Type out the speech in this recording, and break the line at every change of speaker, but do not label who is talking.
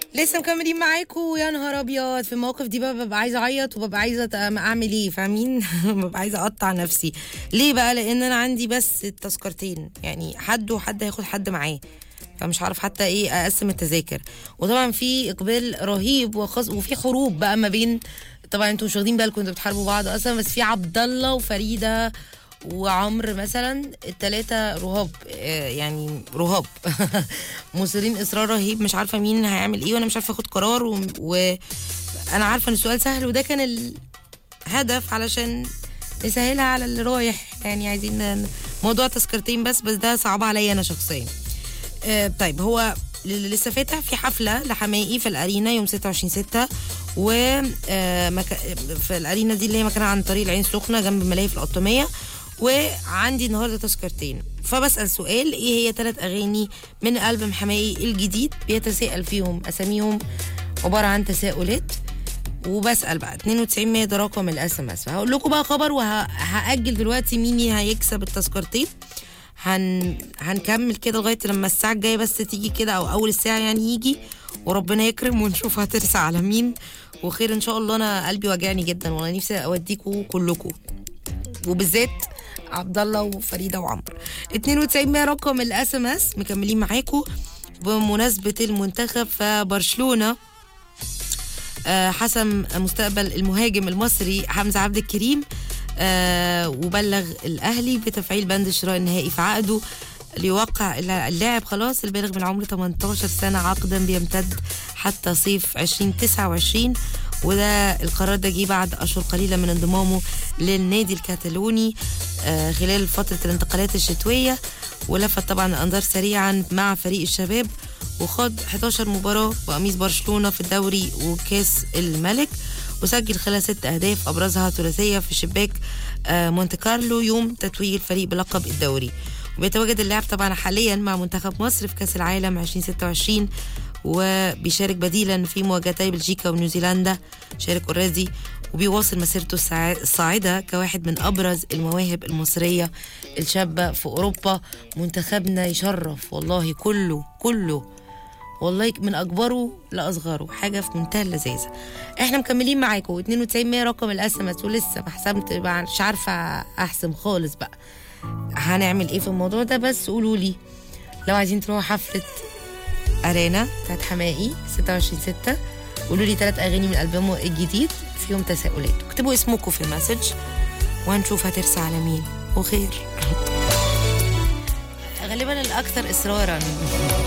لسه مكملين معاكم يا نهار ابيض في المواقف دي بقى ببقى عايزه اعيط وببقى عايزه أت- اعمل ايه فاهمين ببقى عايزه اقطع نفسي ليه بقى لان انا عندي بس التذكرتين يعني حد وحد هياخد حد معاه فمش عارف حتى ايه اقسم التذاكر وطبعا في اقبال رهيب وخاص وفي حروب بقى ما بين طبعا انتوا مش واخدين بالكم انتوا بتحاربوا بعض اصلا بس في عبد الله وفريده وعمرو مثلا التلاتة رهاب آه، يعني رهاب مصرين اصرار رهيب مش عارفه مين هيعمل ايه وانا مش عارفه اخد قرار و... وانا عارفه ان السؤال سهل وده كان الهدف علشان نسهلها على اللي رايح يعني عايزين ن- موضوع تذكرتين بس بس ده صعب عليا انا شخصيا آه، طيب هو اللي لسه فاتح في حفله لحماقي في الارينا يوم 26 6 و آه، مكا... في الارينا دي اللي هي مكانها عن طريق العين السخنه جنب ملاهي في القطاميه وعندي النهارده تذكرتين فبسال سؤال ايه هي ثلاث اغاني من البوم حماقي الجديد بيتساءل فيهم اساميهم عباره عن تساؤلات وبسال بقى 92 100 ده رقم الاس ام اس فهقول لكم بقى خبر وهاجل دلوقتي مين هيكسب التذكرتين هن... هنكمل كده لغايه لما الساعه الجايه بس تيجي كده او اول الساعه يعني يجي وربنا يكرم ونشوف هترسى على مين وخير ان شاء الله انا قلبي واجعني جدا وانا نفسي اوديكوا كلكم وبالذات عبد الله وفريده وعمرو 92 100 رقم الاس ام اس مكملين معاكم بمناسبه المنتخب فبرشلونه آه، حسم مستقبل المهاجم المصري حمزه عبد الكريم آه، وبلغ الاهلي بتفعيل بند الشراء النهائي في عقده ليوقع اللاعب خلاص البالغ من العمر 18 سنه عقدا بيمتد حتى صيف 2029 وده القرار ده جه بعد اشهر قليله من انضمامه للنادي الكتالوني آه، خلال فتره الانتقالات الشتويه ولفت طبعا الانظار سريعا مع فريق الشباب وخاض 11 مباراة بقميص برشلونة في الدوري وكاس الملك وسجل خلال ست أهداف أبرزها ثلاثية في شباك آه، مونte كارلو يوم تتويج الفريق بلقب الدوري وبيتواجد اللاعب طبعا حاليا مع منتخب مصر في كاس العالم 2026 وبيشارك بديلا في مواجهتي بلجيكا ونيوزيلندا شارك اوريدي وبيواصل مسيرته السع- الصاعدة كواحد من أبرز المواهب المصرية الشابة في أوروبا منتخبنا يشرف والله كله كله والله من اكبره لاصغره حاجه في منتهى اللذاذه احنا مكملين معاكم 92 100 رقم الاس ام اس ولسه ما حسمت بقى مش عارفه احسم خالص بقى هنعمل ايه في الموضوع ده بس قولوا لي لو عايزين تروحوا حفله ارينا بتاعت حماقي 26 6 قولوا لي ثلاث اغاني من البومه الجديد فيهم تساؤلات اكتبوا اسمكم في المسج وهنشوف هترسى على مين وخير غالبا الاكثر اصرارا